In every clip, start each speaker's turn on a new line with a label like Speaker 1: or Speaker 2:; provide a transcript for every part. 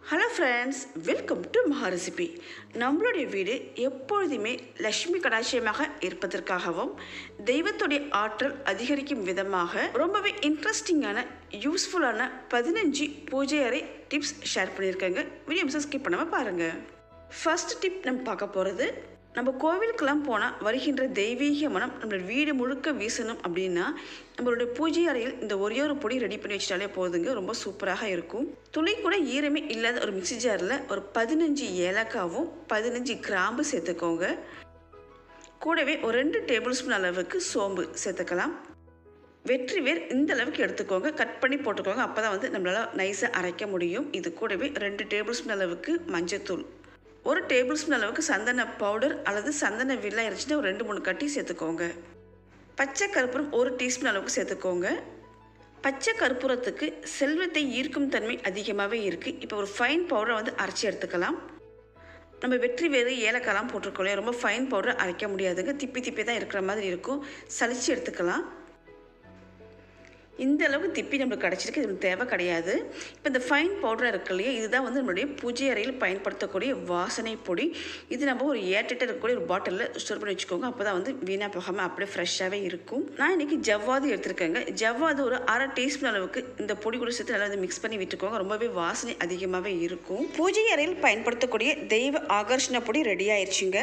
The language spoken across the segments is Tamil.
Speaker 1: hello friends welcome to Maha recipe நம்மளுடைய வீடு எப்பொழுதுமே லக்ஷ்மி கடாட்சியமாக இருப்பதற்காகவும் தெய்வத்துடைய ஆற்றல் அதிகரிக்கும் விதமாக ரொம்பவே இன்ட்ரெஸ்டிங்கான யூஸ்ஃபுல்லான பதினஞ்சு பூஜை அறை டிப்ஸ் ஷேர் பண்ணியிருக்கேங்க வீடியோ ஸ்கிப் பண்ணாமல் பாருங்கள் ஃபர்ஸ்ட் டிப் நம்ம பார்க்க போகிறது நம்ம கோவிலுக்கெல்லாம் போனால் வருகின்ற தெய்வீக மனம் நம்மளோட வீடு முழுக்க வீசணும் அப்படின்னா நம்மளுடைய பூஜை அறையில் இந்த ஒரே ஒரு பொடி ரெடி பண்ணி வச்சிட்டாலே போதுங்க ரொம்ப சூப்பராக இருக்கும் துளி கூட ஈரமே இல்லாத ஒரு மிக்ஸி ஜாரில் ஒரு பதினஞ்சு ஏலக்காவும் பதினஞ்சு கிராம்பு சேர்த்துக்கோங்க கூடவே ஒரு ரெண்டு டேபிள் ஸ்பூன் அளவுக்கு சோம்பு சேர்த்துக்கலாம் வெற்றி வேர் இந்த அளவுக்கு எடுத்துக்கோங்க கட் பண்ணி போட்டுக்கோங்க அப்போ தான் வந்து நம்மளால் நைஸாக அரைக்க முடியும் இது கூடவே ரெண்டு டேபிள் ஸ்பூன் அளவுக்கு மஞ்சத்தூள் ஒரு டேபிள் ஸ்பூன் அளவுக்கு சந்தன பவுடர் அல்லது சந்தன வில்லா இருந்துச்சுன்னா ஒரு ரெண்டு மூணு கட்டி சேர்த்துக்கோங்க பச்சை கற்பூரம் ஒரு டீஸ்பூன் அளவுக்கு சேர்த்துக்கோங்க பச்சை கற்பூரத்துக்கு செல்வத்தை ஈர்க்கும் தன்மை அதிகமாகவே இருக்குது இப்போ ஒரு ஃபைன் பவுடரை வந்து அரைச்சி எடுத்துக்கலாம் நம்ம வெற்றி வேறு ஏலக்காய்லாம் போட்டிருக்கோம் இல்லையா ரொம்ப ஃபைன் பவுடர் அரைக்க முடியாதுங்க திப்பி திப்பி தான் இருக்கிற மாதிரி இருக்கும் சலிச்சு எடுத்துக்கலாம் இந்த அளவுக்கு திப்பி நம்மளுக்கு கிடச்சிருக்கு இது தேவை கிடையாது இப்போ இந்த ஃபைன் பவுடர் இருக்கு இல்லையா இதுதான் வந்து நம்மளுடைய பூஜை அறையில் பயன்படுத்தக்கூடிய வாசனை பொடி இது நம்ம ஒரு ஏர்டெட்டாக இருக்கக்கூடிய ஒரு பாட்டிலில் ஸ்டோர் பண்ணி வச்சுக்கோங்க அப்போ தான் வந்து வீணாக போகாமல் அப்படியே ஃப்ரெஷ்ஷாகவே இருக்கும் நான் இன்றைக்கி ஜவ்வாது எடுத்திருக்கேங்க ஜவ்வாது ஒரு அரை டீஸ்பூன் அளவுக்கு இந்த பொடி கூட சேர்த்து நல்லா வந்து மிக்ஸ் பண்ணி விட்டுக்கோங்க ரொம்பவே வாசனை அதிகமாகவே இருக்கும் பூஜை அறையில் பயன்படுத்தக்கூடிய தெய்வ ஆகர்ஷண பொடி ரெடி ஆயிடுச்சுங்க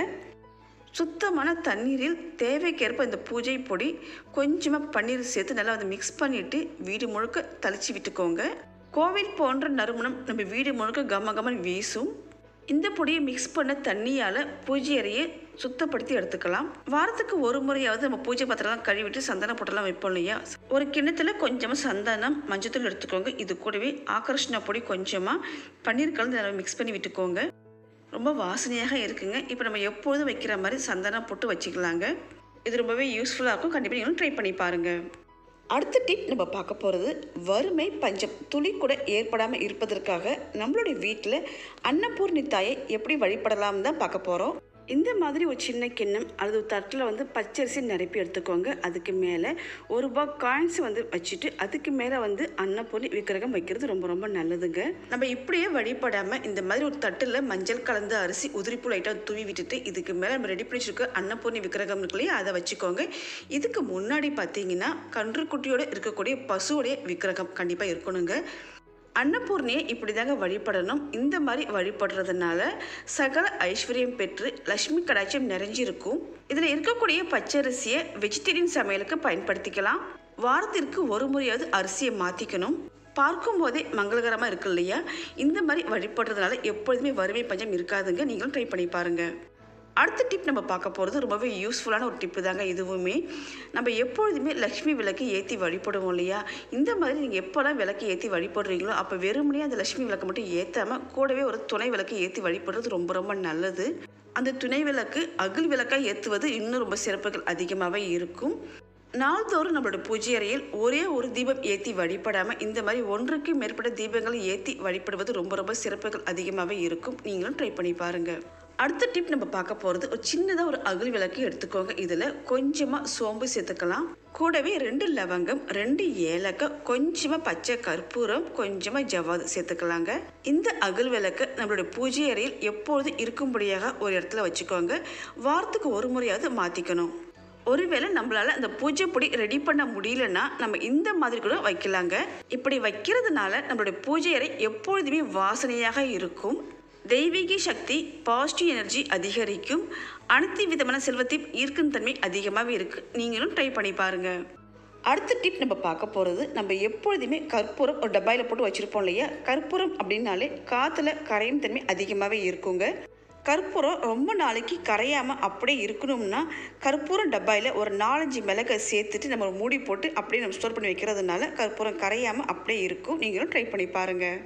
Speaker 1: சுத்தமான தண்ணீரில் தேவைக்கேற்ப இந்த பூஜை பொடி கொஞ்சமாக பன்னீர் சேர்த்து நல்லா வந்து மிக்ஸ் பண்ணிவிட்டு வீடு முழுக்க தளிச்சு விட்டுக்கோங்க கோவில் போன்ற நறுமணம் நம்ம வீடு முழுக்க கம கமன் வீசும் இந்த பொடியை மிக்ஸ் பண்ண தண்ணியால் பூஜை அறையை சுத்தப்படுத்தி எடுத்துக்கலாம் வாரத்துக்கு ஒரு முறையாவது நம்ம பூஜை பாத்திரம்லாம் கழுவிட்டு சந்தன போட்டெல்லாம் வைப்போம் இல்லையா ஒரு கிண்ணத்தில் கொஞ்சமாக சந்தனம் மஞ்சத்தூள் எடுத்துக்கோங்க இது கூடவே ஆகர்ஷண பொடி கொஞ்சமாக பன்னீர் கலந்து நல்லா மிக்ஸ் பண்ணி விட்டுக்கோங்க ரொம்ப வாசனையாக இருக்குங்க இப்போ நம்ம எப்பொழுதும் வைக்கிற மாதிரி சந்தனம் போட்டு வச்சுக்கலாங்க இது ரொம்பவே யூஸ்ஃபுல்லாக இருக்கும் கண்டிப்பாக நீங்களும் ட்ரை பண்ணி பாருங்கள் அடுத்த டிப் நம்ம பார்க்க போகிறது வறுமை பஞ்சம் துளி கூட ஏற்படாமல் இருப்பதற்காக நம்மளுடைய வீட்டில் அன்னபூர்ணி தாயை எப்படி வழிபடலாம் தான் பார்க்க போகிறோம் இந்த மாதிரி ஒரு சின்ன கிண்ணம் அல்லது ஒரு தட்டில் வந்து பச்சரிசி நிரப்பி எடுத்துக்கோங்க அதுக்கு மேலே ஒரு ரூபா காயின்ஸ் வந்து வச்சுட்டு அதுக்கு மேலே வந்து அன்னப்பூர்ணி விக்கிரகம் வைக்கிறது ரொம்ப ரொம்ப நல்லதுங்க நம்ம இப்படியே வழிபடாமல் இந்த மாதிரி ஒரு தட்டில் மஞ்சள் கலந்த அரிசி உதிரிப்பு லைட்டாக தூவி விட்டுட்டு இதுக்கு மேலே நம்ம ரெடி பண்ணி வச்சுருக்க அன்னப்பூர்ணி விக்கிரகம் இருக்கு இல்லையா அதை வச்சுக்கோங்க இதுக்கு முன்னாடி பார்த்தீங்கன்னா கன்றுக்குட்டியோட இருக்கக்கூடிய பசுவுடைய விக்கிரகம் கண்டிப்பாக இருக்கணுங்க அன்னபூர்ணியை இப்படி தாங்க வழிபடணும் இந்த மாதிரி வழிபடுறதுனால சகல ஐஸ்வர்யம் பெற்று லக்ஷ்மி கடாட்சியம் நிறைஞ்சிருக்கும் இதில் இருக்கக்கூடிய பச்சரிசியை வெஜிடேரியன் சமையலுக்கு பயன்படுத்திக்கலாம் வாரத்திற்கு ஒரு முறையாவது அரிசியை மாற்றிக்கணும் பார்க்கும் போதே மங்களகரமாக இருக்கு இல்லையா இந்த மாதிரி வழிபடுறதுனால எப்பொழுதுமே வறுமை பஞ்சம் இருக்காதுங்க நீங்களும் ட்ரை பண்ணி பாருங்கள் அடுத்த டிப் நம்ம பார்க்க போகிறது ரொம்பவே யூஸ்ஃபுல்லான ஒரு டிப்பு தாங்க இதுவுமே நம்ம எப்பொழுதுமே லக்ஷ்மி விளக்கு ஏற்றி வழிபடுவோம் இல்லையா இந்த மாதிரி நீங்கள் எப்போல்லாம் விளக்கு ஏற்றி வழிபடுறீங்களோ அப்போ வெறுமனே அந்த லக்ஷ்மி விளக்கு மட்டும் ஏற்றாமல் கூடவே ஒரு துணை விளக்கு ஏற்றி வழிபடுறது ரொம்ப ரொம்ப நல்லது அந்த துணை விளக்கு அகல் விளக்காக ஏற்றுவது இன்னும் ரொம்ப சிறப்புகள் அதிகமாகவே இருக்கும் நாள்தோறும் நம்மளோட பூஜை அறையில் ஒரே ஒரு தீபம் ஏற்றி வழிபடாமல் இந்த மாதிரி ஒன்றுக்கு மேற்பட்ட தீபங்களை ஏற்றி வழிபடுவது ரொம்ப ரொம்ப சிறப்புகள் அதிகமாகவே இருக்கும் நீங்களும் ட்ரை பண்ணி பாருங்கள் அடுத்த டிப் நம்ம பார்க்க போகிறது ஒரு சின்னதாக ஒரு அகல் விளக்கு எடுத்துக்கோங்க இதில் கொஞ்சமாக சோம்பு சேர்த்துக்கலாம் கூடவே ரெண்டு லவங்கம் ரெண்டு ஏலக்காய் கொஞ்சமாக பச்சை கற்பூரம் கொஞ்சமாக ஜவ்வாது சேர்த்துக்கலாங்க இந்த அகல் விளக்கு நம்மளுடைய பூஜை அறையில் எப்பொழுது இருக்கும்படியாக ஒரு இடத்துல வச்சுக்கோங்க வாரத்துக்கு ஒரு முறையாவது மாற்றிக்கணும் ஒருவேளை நம்மளால அந்த பூஜை பொடி ரெடி பண்ண முடியலன்னா நம்ம இந்த மாதிரி கூட வைக்கலாங்க இப்படி வைக்கிறதுனால நம்மளுடைய பூஜை அறை எப்பொழுதுமே வாசனையாக இருக்கும் தெய்வீக சக்தி பாசிட்டிவ் எனர்ஜி அதிகரிக்கும் அனைத்து விதமான செல்வத்தையும் ஈர்க்கும் தன்மை அதிகமாகவே இருக்குது நீங்களும் ட்ரை பண்ணி பாருங்கள் அடுத்த டிப் நம்ம பார்க்க போகிறது நம்ம எப்பொழுதுமே கற்பூரம் ஒரு டப்பாயில் போட்டு வச்சுருப்போம் இல்லையா கற்பூரம் அப்படின்னாலே காற்றுல கரையும் தன்மை அதிகமாகவே இருக்குங்க கற்பூரம் ரொம்ப நாளைக்கு கரையாமல் அப்படியே இருக்கணும்னா கற்பூரம் டப்பாயில் ஒரு நாலஞ்சு மிளகை சேர்த்துட்டு நம்ம மூடி போட்டு அப்படியே நம்ம ஸ்டோர் பண்ணி வைக்கிறதுனால கற்பூரம் கரையாமல் அப்படியே இருக்கும் நீங்களும் ட்ரை பண்ணி பாருங்கள்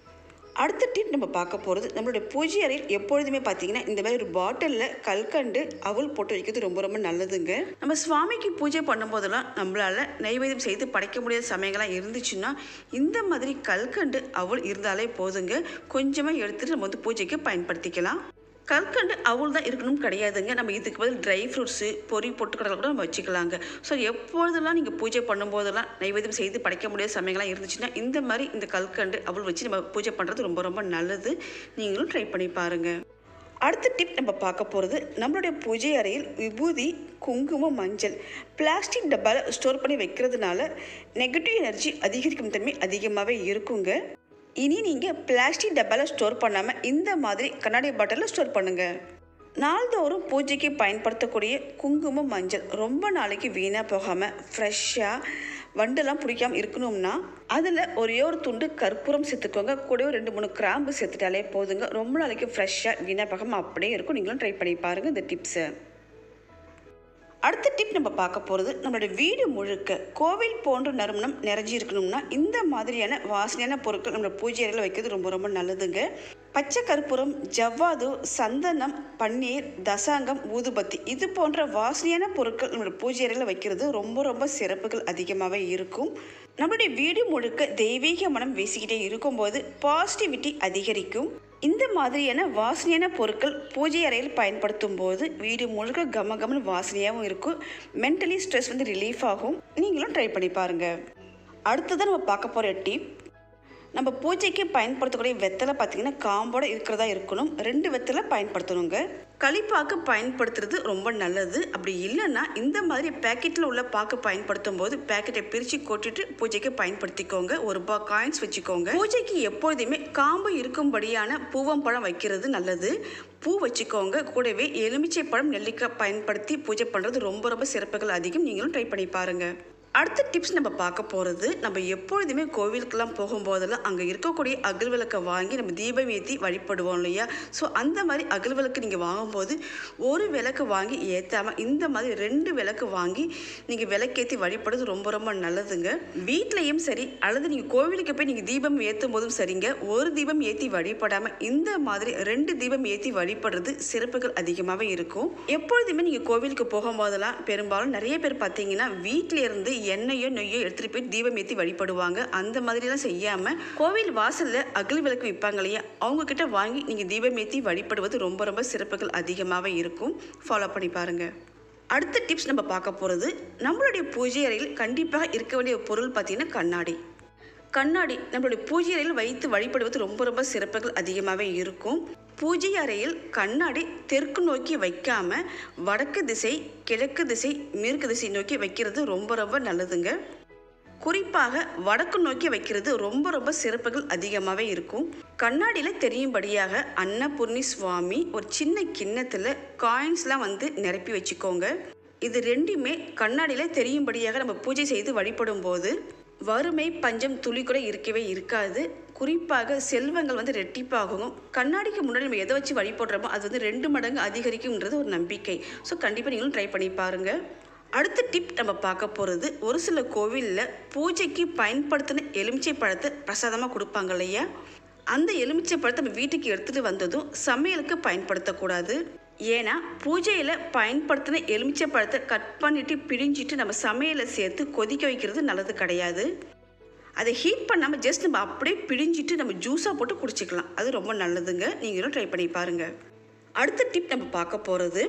Speaker 1: அடுத்த டிப் நம்ம பார்க்க போகிறது நம்மளுடைய பூஜை அறையில் எப்பொழுதுமே பார்த்தீங்கன்னா இந்த மாதிரி ஒரு பாட்டிலில் கல்கண்டு அவல் போட்டு வைக்கிறது ரொம்ப ரொம்ப நல்லதுங்க நம்ம சுவாமிக்கு பூஜை பண்ணும்போதெல்லாம் நம்மளால் நைவேத்தியம் செய்து படைக்க முடியாத சமயங்கள்லாம் இருந்துச்சுன்னா இந்த மாதிரி கல்கண்டு அவல் இருந்தாலே போதுங்க கொஞ்சமாக எடுத்துட்டு நம்ம வந்து பூஜைக்கு பயன்படுத்திக்கலாம் கல்கண்டு அவள் தான் இருக்கணும் கிடையாதுங்க நம்ம இதுக்கு பதில் ட்ரை ஃப்ரூட்ஸு பொறி பொட்டுக்கடலை கூட நம்ம வச்சுக்கலாங்க ஸோ எப்பொழுதெல்லாம் நீங்கள் பூஜை பண்ணும்போதெல்லாம் நைவேத்தியம் செய்து படைக்க முடியாத சமயங்கள்லாம் இருந்துச்சுன்னா இந்த மாதிரி இந்த கல்கண்டு அவள் வச்சு நம்ம பூஜை பண்ணுறது ரொம்ப ரொம்ப நல்லது நீங்களும் ட்ரை பண்ணி பாருங்கள் அடுத்த டிப் நம்ம பார்க்க போகிறது நம்மளுடைய பூஜை அறையில் விபூதி குங்குமம் மஞ்சள் பிளாஸ்டிக் டப்பாவில் ஸ்டோர் பண்ணி வைக்கிறதுனால நெகட்டிவ் எனர்ஜி அதிகரிக்கும் தன்மை அதிகமாகவே இருக்குங்க இனி நீங்கள் பிளாஸ்டிக் டப்பாவில் ஸ்டோர் பண்ணாமல் இந்த மாதிரி கண்ணாடி பாட்டிலில் ஸ்டோர் பண்ணுங்கள் நாள்தோறும் பூஜைக்கு பயன்படுத்தக்கூடிய குங்குமம் மஞ்சள் ரொம்ப நாளைக்கு வீணாக போகாமல் ஃப்ரெஷ்ஷாக வண்டெல்லாம் பிடிக்காம இருக்கணும்னா அதில் ஒரே ஒரு துண்டு கற்பூரம் சேர்த்துக்கோங்க கூட ஒரு ரெண்டு மூணு கிராம்பு சேர்த்துட்டாலே போதுங்க ரொம்ப நாளைக்கு ஃப்ரெஷ்ஷாக வீணாக போகாமல் அப்படியே இருக்கும் நீங்களும் ட்ரை பண்ணி பாருங்கள் இந்த டிப்ஸை அடுத்த டிப் நம்ம பார்க்க போகிறது நம்மளோட வீடு முழுக்க கோவில் போன்ற நறுமணம் நிறைஞ்சி இருக்கணும்னா இந்த மாதிரியான வாசனையான பொருட்கள் நம்மளோட பூஜை அறையில் வைக்கிறது ரொம்ப ரொம்ப நல்லதுங்க பச்சை கற்பூரம் ஜவ்வாது சந்தனம் பன்னீர் தசாங்கம் ஊதுபத்தி இது போன்ற வாசனையான பொருட்கள் நம்மளோட பூஜை அறையில் வைக்கிறது ரொம்ப ரொம்ப சிறப்புகள் அதிகமாகவே இருக்கும் நம்மளுடைய வீடு முழுக்க தெய்வீக மனம் வீசிக்கிட்டே இருக்கும்போது பாசிட்டிவிட்டி அதிகரிக்கும் இந்த மாதிரியான வாசனையான பொருட்கள் பூஜை அறையில் பயன்படுத்தும் போது வீடு முழுக்க கம கமன் வாசனையாகவும் இருக்கும் மென்டலி ஸ்ட்ரெஸ் வந்து ரிலீஃப் ஆகும் நீங்களும் ட்ரை பண்ணி பாருங்கள் அடுத்ததான் நம்ம பார்க்க போகிற டிப் நம்ம பூஜைக்கு பயன்படுத்தக்கூடிய வெத்தலை பார்த்தீங்கன்னா காம்போட இருக்கிறதா இருக்கணும் ரெண்டு வெத்தலை பயன்படுத்தணுங்க களிப்பாக்கு பயன்படுத்துறது ரொம்ப நல்லது அப்படி இல்லைன்னா இந்த மாதிரி பேக்கெட்டில் உள்ள பாக்கு பயன்படுத்தும் போது பேக்கெட்டை பிரித்து கொட்டிட்டு பூஜைக்கு பயன்படுத்திக்கோங்க ஒரு ரூபா காயின்ஸ் வச்சுக்கோங்க பூஜைக்கு எப்பொழுதுமே காம்பு இருக்கும்படியான பூவம்பழம் வைக்கிறது நல்லது பூ வச்சுக்கோங்க கூடவே எலுமிச்சை பழம் நெல்லிக்காய் பயன்படுத்தி பூஜை பண்ணுறது ரொம்ப ரொம்ப சிறப்புகள் அதிகம் நீங்களும் ட்ரை பண்ணி பாருங்கள் அடுத்த டிப்ஸ் நம்ம பார்க்க போகிறது நம்ம எப்பொழுதுமே கோவிலுக்கெல்லாம் போகும்போதெல்லாம் அங்கே இருக்கக்கூடிய அகல் விளக்கை வாங்கி நம்ம தீபம் ஏற்றி வழிபடுவோம் இல்லையா ஸோ அந்த மாதிரி அகல் விளக்கு நீங்கள் வாங்கும்போது ஒரு விளக்கு வாங்கி ஏற்றாமல் இந்த மாதிரி ரெண்டு விளக்கு வாங்கி நீங்கள் விளக்கேற்றி வழிபடுறது ரொம்ப ரொம்ப நல்லதுங்க வீட்லேயும் சரி அல்லது நீங்கள் கோவிலுக்கு போய் நீங்கள் தீபம் ஏற்றும் போதும் சரிங்க ஒரு தீபம் ஏற்றி வழிபடாமல் இந்த மாதிரி ரெண்டு தீபம் ஏற்றி வழிபடுறது சிறப்புகள் அதிகமாகவே இருக்கும் எப்பொழுதுமே நீங்கள் கோவிலுக்கு போகும்போதெல்லாம் பெரும்பாலும் நிறைய பேர் பார்த்தீங்கன்னா வீட்டில இருந்து எண்ணெயோ நெய்யோ எடுத்துகிட்டு போய் தீபம் ஏற்றி வழிபடுவாங்க அந்த மாதிரிலாம் செய்யாமல் கோவில் வாசலில் அகல் விளக்கு விற்பாங்க இல்லையா அவங்க கிட்ட வாங்கி நீங்கள் தீபம் ஏற்றி வழிபடுவது ரொம்ப ரொம்ப சிறப்புகள் அதிகமாகவே இருக்கும் ஃபாலோ பண்ணி பாருங்கள் அடுத்த டிப்ஸ் நம்ம பார்க்க போகிறது நம்மளுடைய பூஜை அறையில் கண்டிப்பாக இருக்க வேண்டிய பொருள் பார்த்தீங்கன்னா கண்ணாடி கண்ணாடி நம்மளுடைய பூஜை அறையில் வைத்து வழிபடுவது ரொம்ப ரொம்ப சிறப்புகள் அதிகமாகவே இருக்கும் பூஜை அறையில் கண்ணாடி தெற்கு நோக்கி வைக்காம வடக்கு திசை கிழக்கு திசை மேற்கு திசை நோக்கி வைக்கிறது ரொம்ப ரொம்ப நல்லதுங்க குறிப்பாக வடக்கு நோக்கி வைக்கிறது ரொம்ப ரொம்ப சிறப்புகள் அதிகமாகவே இருக்கும் கண்ணாடியில் தெரியும்படியாக அன்னபூர்ணி சுவாமி ஒரு சின்ன கிண்ணத்தில் காயின்ஸ்லாம் வந்து நிரப்பி வச்சுக்கோங்க இது ரெண்டுமே கண்ணாடியில் தெரியும்படியாக நம்ம பூஜை செய்து வழிபடும் போது வறுமை பஞ்சம் துளி கூட இருக்கவே இருக்காது குறிப்பாக செல்வங்கள் வந்து ரெட்டிப்பாகும் கண்ணாடிக்கு முன்னாடி நம்ம எதை வச்சு வழிபடுறோமோ அது வந்து ரெண்டு மடங்கு அதிகரிக்கும்ன்றது ஒரு நம்பிக்கை ஸோ கண்டிப்பாக நீங்களும் ட்ரை பண்ணி பாருங்கள் அடுத்த டிப் நம்ம பார்க்க போகிறது ஒரு சில கோவிலில் பூஜைக்கு பயன்படுத்தின எலுமிச்சை பழத்தை பிரசாதமாக கொடுப்பாங்க இல்லையா அந்த எலுமிச்சை பழத்தை நம்ம வீட்டுக்கு எடுத்துகிட்டு வந்ததும் சமையலுக்கு பயன்படுத்தக்கூடாது ஏன்னா பூஜையில் பயன்படுத்தின எலுமிச்சை பழத்தை கட் பண்ணிட்டு பிழிஞ்சிட்டு நம்ம சமையலை சேர்த்து கொதிக்க வைக்கிறது நல்லது கிடையாது அதை ஹீட் பண்ணாமல் ஜஸ்ட் நம்ம அப்படியே பிழிஞ்சிட்டு நம்ம ஜூஸாக போட்டு குடிச்சிக்கலாம் அது ரொம்ப நல்லதுங்க நீங்களும் ட்ரை பண்ணி பாருங்கள் அடுத்த டிப் நம்ம பார்க்க போகிறது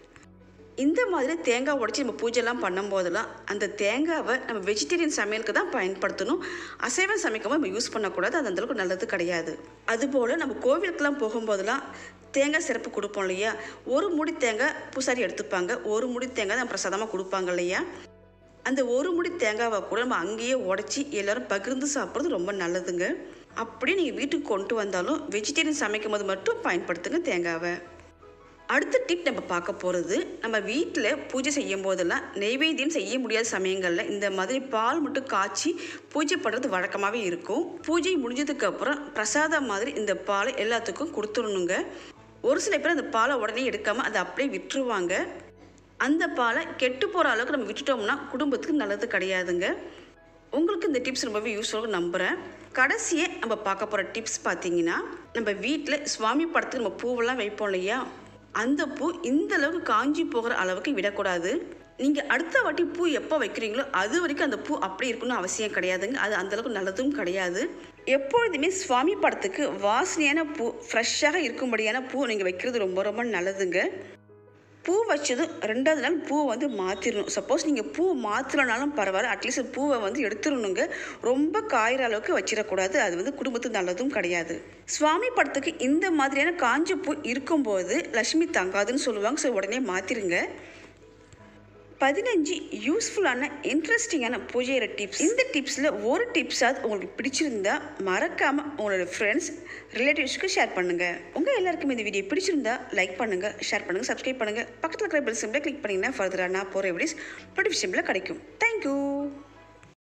Speaker 1: இந்த மாதிரி தேங்காய் உடச்சி நம்ம பூஜைலாம் பண்ணும்போதெல்லாம் அந்த தேங்காவை நம்ம வெஜிடேரியன் சமையலுக்கு தான் பயன்படுத்தணும் அசைவம் சமைக்கவும் நம்ம யூஸ் பண்ணக்கூடாது அது அந்தளவுக்கு நல்லது கிடையாது அதுபோல் நம்ம கோவிலுக்கெல்லாம் போகும்போதெல்லாம் தேங்காய் சிறப்பு கொடுப்போம் இல்லையா ஒரு முடி தேங்காய் பூசாரி எடுத்துப்பாங்க ஒரு முடி தேங்காய் தான் பிரசாதமாக கொடுப்பாங்க இல்லையா அந்த ஒரு முடி தேங்காவை கூட நம்ம அங்கேயே உடச்சி எல்லாரும் பகிர்ந்து சாப்பிட்றது ரொம்ப நல்லதுங்க அப்படியே நீங்கள் வீட்டுக்கு கொண்டு வந்தாலும் வெஜிடேரியன் சமைக்கும் போது மட்டும் பயன்படுத்துங்க தேங்காவை அடுத்த டிப் நம்ம பார்க்க போகிறது நம்ம வீட்டில் பூஜை செய்யும் போதெல்லாம் நெய்வேத்தியம் செய்ய முடியாத சமயங்களில் இந்த மாதிரி பால் மட்டும் காய்ச்சி பூஜை பண்ணுறது வழக்கமாகவே இருக்கும் பூஜை முடிஞ்சதுக்கு அப்புறம் பிரசாதம் மாதிரி இந்த பாலை எல்லாத்துக்கும் கொடுத்துடணுங்க ஒரு சில பேர் அந்த பாலை உடனே எடுக்காமல் அதை அப்படியே விட்டுருவாங்க அந்த பாலை கெட்டு போகிற அளவுக்கு நம்ம விட்டுட்டோம்னா குடும்பத்துக்கு நல்லது கிடையாதுங்க உங்களுக்கு இந்த டிப்ஸ் ரொம்பவே யூஸ்ஃபுல்லாக நம்புகிறேன் கடைசியே நம்ம பார்க்க போகிற டிப்ஸ் பார்த்தீங்கன்னா நம்ம வீட்டில் சுவாமி படத்துக்கு நம்ம பூவெல்லாம் வைப்போம் இல்லையா அந்த பூ இந்த அளவுக்கு காஞ்சி போகிற அளவுக்கு விடக்கூடாது நீங்கள் அடுத்த வாட்டி பூ எப்போ வைக்கிறீங்களோ அது வரைக்கும் அந்த பூ அப்படியே இருக்கணும்னு அவசியம் கிடையாதுங்க அது அந்தளவுக்கு நல்லதும் கிடையாது எப்பொழுதுமே சுவாமி படத்துக்கு வாசனையான பூ ஃப்ரெஷ்ஷாக இருக்கும்படியான பூ நீங்கள் வைக்கிறது ரொம்ப ரொம்ப நல்லதுங்க பூ வச்சதும் ரெண்டாவது நாள் பூவை வந்து மாற்றிடணும் சப்போஸ் நீங்கள் பூ மாற்றலனாலும் பரவாயில்ல அட்லீஸ்ட் பூவை வந்து எடுத்துடணுங்க ரொம்ப காயிற அளவுக்கு வச்சிடக்கூடாது அது வந்து குடும்பத்துக்கு நல்லதும் கிடையாது சுவாமி படத்துக்கு இந்த மாதிரியான காஞ்ச பூ இருக்கும்போது லக்ஷ்மி தங்காதுன்னு சொல்லுவாங்க ஸோ உடனே மாற்றிருங்க பதினஞ்சு யூஸ்ஃபுல்லான இன்ட்ரெஸ்டிங்கான பூஜையிற டிப்ஸ் இந்த டிப்ஸில் ஒரு டிப்ஸாவது உங்களுக்கு பிடிச்சிருந்தா மறக்காமல் உங்களோட ஃப்ரெண்ட்ஸ் ரிலேட்டிவ்ஸ்க்கு ஷேர் பண்ணுங்கள் உங்கள் எல்லாருக்கும் இந்த வீடியோ பிடிச்சிருந்தா லைக் பண்ணுங்கள் ஷேர் பண்ணுங்கள் சப்ஸ்கிரைப் பண்ணுங்கள் பக்கத்தில் இருக்கிற பெல் சிம்பிளை கிளிக் பண்ணிங்கன்னா ஃபர்தராக நான் போகிற வீடியோஸ் நோட்டிஃபிகேஷனில் கிடைக்கும் தேங்க்யூ